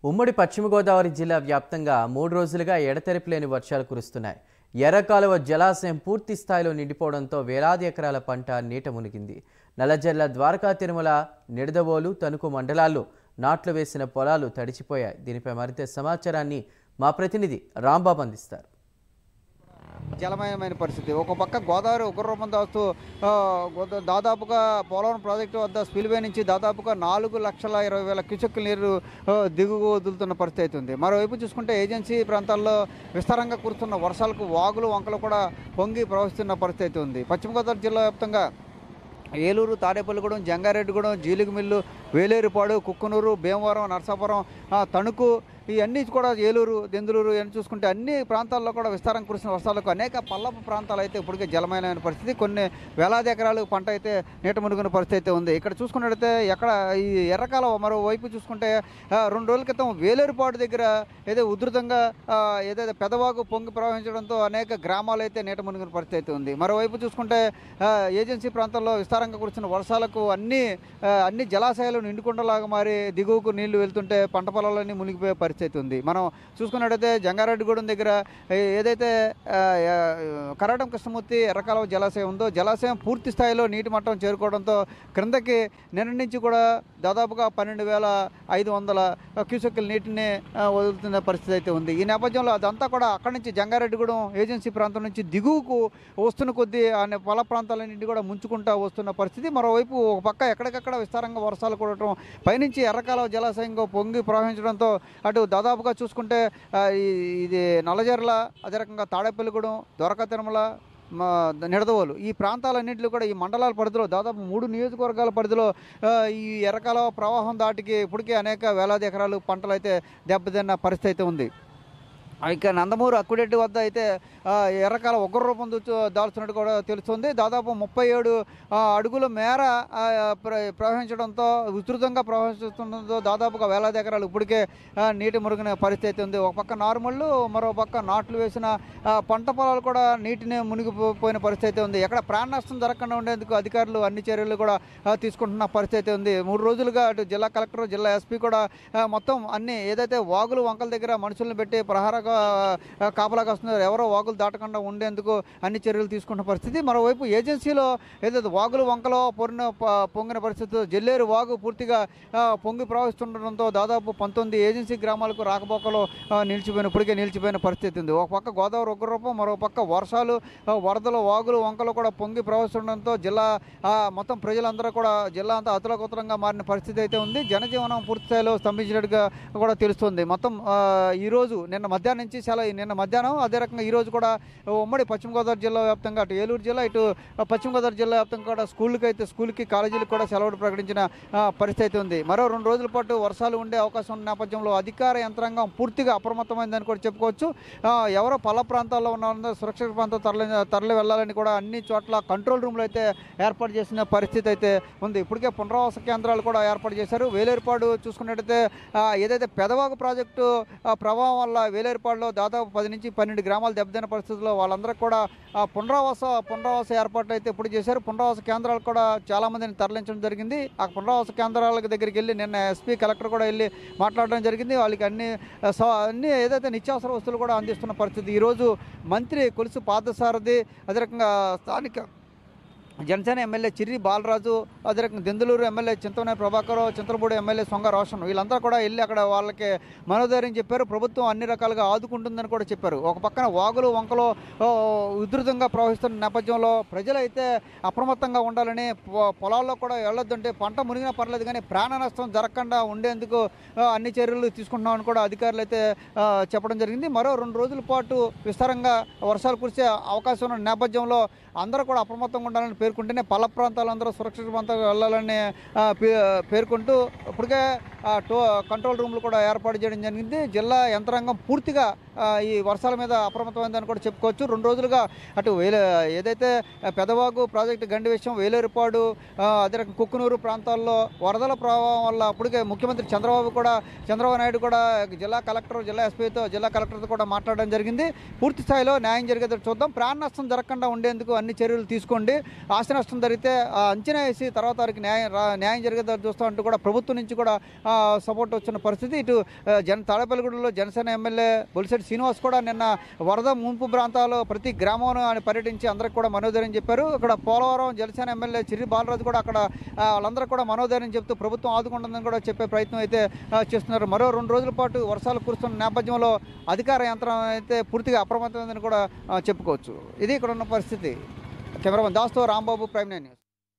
ఉమ్మడి పశ్చిమ గోదావరి జిల్లా వ్యాప్తంగా మూడు రోజులుగా ఎడతెరిపి లేని వర్షాలు కురుస్తున్నాయి ఎర్రకాలువ జలాశయం పూర్తి స్థాయిలో నిండిపోవడంతో వేలాది ఎకరాల పంట నీట మునిగింది నల్లజర్ల ద్వారకా తిరుమల నిడదవోలు తణుకు మండలాల్లో నాట్లు వేసిన పొలాలు తడిచిపోయాయి దీనిపై మరింత సమాచారాన్ని మా ప్రతినిధి రాంబాబు అందిస్తారు జలమయమైన పరిస్థితి ఒక పక్క గోదావరి ఉగ్రరూపం దాస్తూ ఆ, గోదా- దాదాపుగా పోలవరం ప్రాజెక్టు వద్ద స్పిల్వే నుంచి దాదాపుగా నాలుగు లక్షల ఇరవై వేల క్యూసెక్ నీరు ఆ, దిగువ వదులుతున్న పరిస్థితి అయితే ఉంది మరోవైపు చూసుకుంటే ఏజెన్సీ ప్రాంతాల్లో విస్తారంగా కురుస్తున్న వర్షాలకు వాగులు వంకలు కూడా పొంగి ప్రవహిస్తున్న పరిస్థితి అయితే ఉంది పశ్చిమ గోదావరి జిల్లా వ్యాప్తంగా ఏలూరు తాడేపల్లిగూడెం జంగారెడ్డిగూడెం జీలిగిమిల్లు వేలేరుపాడు కుక్కునూరు భీమవరం నరసాపురం ఆ, తణుకు ఇవన్నీ కూడా ఏలూరు దెందులూరు ఇవన్నీ చూసుకుంటే అన్ని ప్రాంతాల్లో కూడా విస్తారం కురిసిన వర్షాలకు అనేక పల్లపు ప్రాంతాలు అయితే ఇప్పటికే జలమయమైన పరిస్థితి కొన్ని వేలాది ఎకరాలు పంట అయితే నీట మునిగిన పరిస్థితి అయితే ఉంది ఇక్కడ చూసుకున్నట్టయితే ఎక్కడ ఈ ఎర్రకాలం మరోవైపు చూసుకుంటే ఆ, రెండు రోజుల క్రితం వేలేరుపాడు దగ్గర ఏదో ఉధృతంగా ఆ, ఏదైతే పెదవాగు పొంగి ప్రవహించడంతో అనేక గ్రామాలు అయితే నీట మునిగిన పరిస్థితి అయితే ఉంది మరోవైపు చూసుకుంటే ఆ, ఏజెన్సీ ప్రాంతాల్లో విస్తారంగా కురిసిన వర్షాలకు అన్ని ఆ, అన్ని జలాశయాలు నిండుకుండలాగా మారి దిగువకు నీళ్లు వెళ్తుంటే పంట పొలాలన్నీ మునిగిపోయే పరిస్థితి ఉంది మనం చూసుకున్నట్టయితే జంగారెడ్డిగూడెం దగ్గర ఏ- ఏదైతే ఆ, ఆ, కరాటం కృష్ణమూర్తి ఎర్రకాలువ జలాశయం ఉందో జలాశయం పూర్తి స్థాయిలో నీటి మట్టం చేరుకోవడంతో క్రిందకి నిన్న నుంచి కూడా దాదాపుగా పన్నెండు వేల ఐదు వందల క్యూసెక్కుల నీటిని ఆ, వదులుతున్న పరిస్థితి అయితే ఉంది ఈ నేపథ్యంలో అదంతా కూడా అక్కడి నుంచి జంగారెడ్డిగూడెం ఏజెన్సీ ప్రాంతం నుంచి దిగువకు వస్తున్న కొద్దీ ఆ నే- పొల ప్రాంతాలన్నింటి కూడా ముంచుకుంటా వస్తున్న పరిస్థితి మరోవైపు ఒక పక్క ఎక్కడికక్కడ విస్తారంగా వర్షాలు కురవటం పైనుంచి ఎర్రకాలువ జలాశయంగా పొంగి ప్రవహించడంతో అటు దాదాపుగా చూసుకుంటే ఆ, ఈ- ఇది నల్లజర్ల అదే రకంగా తాడేపల్లిగూడెం దొరక తిరుమల మా నిడదవోలు ఈ ప్రాంతాలన్నింటిలో కూడా ఈ మండలాల పరిధిలో దాదాపు మూడు నియోజకవర్గాల పరిధిలో ఆ, ఈ ఎర్రకాలువ ప్రవాహం దాటికి ఇప్పటికే అనేక వేలాది ఎకరాలు పంటలు అయితే దెబ్బతిన్న పరిస్థితి అయితే ఉంది ఇక నందమూరు అక్కుడెడ్డి వద్ద అయితే ఆ, ఎర్రకాల ఉగ్ర రూపం దు- దాల్చినట్టు కూడా తెలుస్తుంది దాదాపు ముప్పై ఏడు ఆ, అడుగుల మేర ఆ, ప్ర- ప్రవహించడంతో విస్తృతంగా ప్రవహిస్తుండడంతో దాదాపుగా వేలాది ఎకరాలు ఇప్పటికే ఆ, నీటి మురిగిన పరిస్థితి అయితే ఉంది ఒక పక్క నార్మల్లు మరో పక్క నాట్లు వేసిన ఆ, పంట పొలాలు కూడా నీటిని మునిగిపోయిన పరిస్థితి అయితే ఉంది ఎక్కడ ప్రాణ నష్టం జరగకుండా ఉండేందుకు అధికారులు అన్ని చర్యలు కూడా ఆ, తీసుకుంటున్న పరిస్థితి అయితే ఉంది మూడు రోజులుగా అటు జిల్లా కలెక్టర్ జిల్లా ఎస్పీ కూడా ఆ, మొత్తం అన్ని ఏదైతే వాగులు వంకల దగ్గర మనుషులను పెట్టి ప్రహారగా ఆ, కాపలాగా వస్తున్నారు ఎవరో వాగులు దాటకుండా ఉండేందుకు అన్ని చర్యలు తీసుకున్న పరిస్థితి మరోవైపు ఏజెన్సీలో ఏదైతే వాగులు వంకలో పొరిన ప- పొంగిన పరిస్థితి జల్లేరు వాగు పూర్తిగా ఆ, పొంగి ప్రవహిస్తుండడంతో దాదాపు పంతొమ్మిది ఏజెన్సీ గ్రామాలకు రాకపోకలో ఆ, నిలిచిపోయిన ఇప్పటికే నిలిచిపోయిన పరిస్థితి ఉంది ఒక పక్క గోదావరి ఉగ్రరూపం మరో పక్క వర్షాలు ఆ, వరదలు వాగులు వంకలు కూడా పొంగి ప్రవహిస్తుండడంతో జిల్లా ఆ, మొత్తం ప్రజలందరూ కూడా జిల్లా అంతా అతలకుతలంగా మారిన పరిస్థితి అయితే ఉంది జనజీవనం పూర్తి స్థాయిలో స్తంభించినట్టుగా కూడా తెలుస్తుంది మొత్తం ఆ, ఈ రోజు నిన్న మధ్యాహ్నం నుంచి చాలా నిన్న మధ్యాహ్నం అదే రకంగా ఈ రోజు కూడా ఉమ్మడి పశ్చిమ గోదావరి జిల్లా వ్యాప్తంగా అటు ఏలూరు జిల్లా ఇటు పశ్చిమ గోదావరి జిల్లా వ్యాప్తంగా కూడా స్కూళ్ళకి అయితే స్కూల్కి కాలేజీలకు కూడా సెలవులు ప్రకటించిన ఆ, పరిస్థితి ఉంది మరో రెండు రోజుల పాటు వర్షాలు ఉండే అవకాశం ఉన్న నేపథ్యంలో అధికార యంత్రాంగం పూర్తిగా అప్రమత్తమైందని కూడా చెప్పుకోవచ్చు ఆ, ఎవరో పల్ల ప్రాంతాల్లో ఉన్న వాళ్ళందరూ సురక్షిత ప్రాంతం తరలి తరలి వెళ్ళాలని కూడా అన్ని చోట్ల కంట్రోల్ రూమ్లు అయితే ఏర్పాటు చేసిన పరిస్థితి అయితే ఉంది ఇప్పటికే పునరావాస కేంద్రాలు కూడా ఏర్పాటు చేశారు వేలేరుపాడు చూసుకున్నట్టయితే ఆ, ఏదైతే పెదవాగు ప్రాజెక్టు ఆ, ప్రభావం వల్ల వేలేరుపాడులో దాదాపు పది నుంచి పన్నెండు గ్రామాలు దెబ్బతిన్న పరిస్థితుల్లో వాళ్ళందరికీ కూడా ఆ, పునరావాస పునరావాస ఏర్పాట్లు అయితే ఇప్పుడు చేశారు పునరావాస కేంద్రాలు కూడా చాలా మందిని తరలించడం జరిగింది ఆ పునరావాస కేంద్రాల దగ్గరికి వెళ్ళి నిన్న ఎస్పీ కలెక్టర్ కూడా వెళ్ళి మాట్లాడడం జరిగింది వాళ్ళకి అన్ని ఆ, స- అన్ని ఏదైతే నిత్యావసర వస్తువులు కూడా అందిస్తున్న పరిస్థితి ఈరోజు మంత్రి కొలుసు పాదసారథి అదే రకంగా స్థానిక జనసేన ఎమ్మెల్యే చిర్రి బాలరాజు అదే రకంగా దెందులూరు ఎమ్మెల్యే చింతమనే ప్రభాకర్ చింతలపూడి ఎమ్మెల్యే సొంగ రోషన్ వీళ్ళంతా కూడా వెళ్ళి అక్కడ వాళ్ళకి మనోధైర్యం చెప్పారు ప్రభుత్వం అన్ని రకాలుగా ఆదుకుంటుందని కూడా చెప్పారు ఒక పక్కన వాగులు వంకలు ఓ, ఉధృతంగా ప్రవహిస్తున్న నేపథ్యంలో ప్రజలైతే అప్రమత్తంగా ఉండాలని పొ- పొలాల్లో కూడా వెళ్ళొద్దంటే పంట మునిగినా పర్లేదు కానీ ప్రాణ నష్టం జరగకుండా ఉండేందుకు ఆ, అన్ని చర్యలు తీసుకుంటున్నామని కూడా అధికారులు అయితే ఆ, చెప్పడం జరిగింది మరో రెండు రోజుల పాటు విస్తారంగా వర్షాలు కురిసే అవకాశం ఉన్న నేపథ్యంలో అందరూ కూడా అప్రమత్తంగా ఉండాలని పేర్కొంటేనే పల్ల ప్రాంతాలందరూ సురక్షిత ప్రాంతాలకు వెళ్ళాలని ఆ, పే- పేర్కొంటూ ఇప్పటికే ఆ, టో కంట్రోల్ రూమ్లు కూడా ఏర్పాటు చేయడం జరిగింది జిల్లా యంత్రాంగం పూర్తిగా ఆ, ఈ వర్షాల మీద అప్రమత్తమైందని కూడా చెప్పుకోవచ్చు రెండు రోజులుగా అటు వేలే ఏదైతే పెదవాగు ప్రాజెక్టు గండి విషయం వేలేరుపాడు ఆ, అదే రకం కుక్కునూరు ప్రాంతాల్లో వరదల ప్రభావం వల్ల అప్పటికే ముఖ్యమంత్రి చంద్రబాబు కూడా చంద్రబాబు నాయుడు కూడా జిల్లా కలెక్టర్ జిల్లా ఎస్పీతో జిల్లా కలెక్టర్తో కూడా మాట్లాడడం జరిగింది పూర్తి స్థాయిలో న్యాయం జరిగేది చూద్దాం ప్రాణ నష్టం జరగకుండా ఉండేందుకు అన్ని చర్యలు తీసుకోండి ఆస్తి నష్టం జరిగితే ఆ అంచనా వేసి తర్వాత వారికి న్యాయం రా- న్యాయం జరిగేది చూస్తామంటూ కూడా ప్రభుత్వం నుంచి కూడా ఆ, సపోర్ట్ వచ్చిన పరిస్థితి ఇటు ఆ, జన తాడేపల్లిగూడలో జనసేన ఎమ్మెల్యే బొలిశెట్టి శ్రీనివాస్ కూడా నిన్న వరద ముంపు ప్రాంతాల్లో ప్రతి గ్రామంలో ఆయన పర్యటించి అందరికి కూడా మనోధైర్యం చెప్పారు ఇక్కడ పోలవరం జనసేన ఎమ్మెల్యే చిరి బాలరాజు కూడా అక్కడ ఆ, వాళ్ళందరూ కూడా మనోధైర్యం చెప్తూ ప్రభుత్వం ఆదుకుంటుందని కూడా చెప్పే ప్రయత్నం అయితే ఆ, చేస్తున్నారు మరో రెండు రోజుల పాటు వర్షాలు కురుస్తున్న నేపథ్యంలో అధికార యంత్రం అయితే పూర్తిగా అప్రమత్తమైందని కూడా ఆ, చెప్పుకోవచ్చు ఇది ఇక్కడ ఉన్న పరిస్థితి కెమెరామెన్ దాస్తో రాంబాబు ప్రైమ్ నైన్ న్యూస్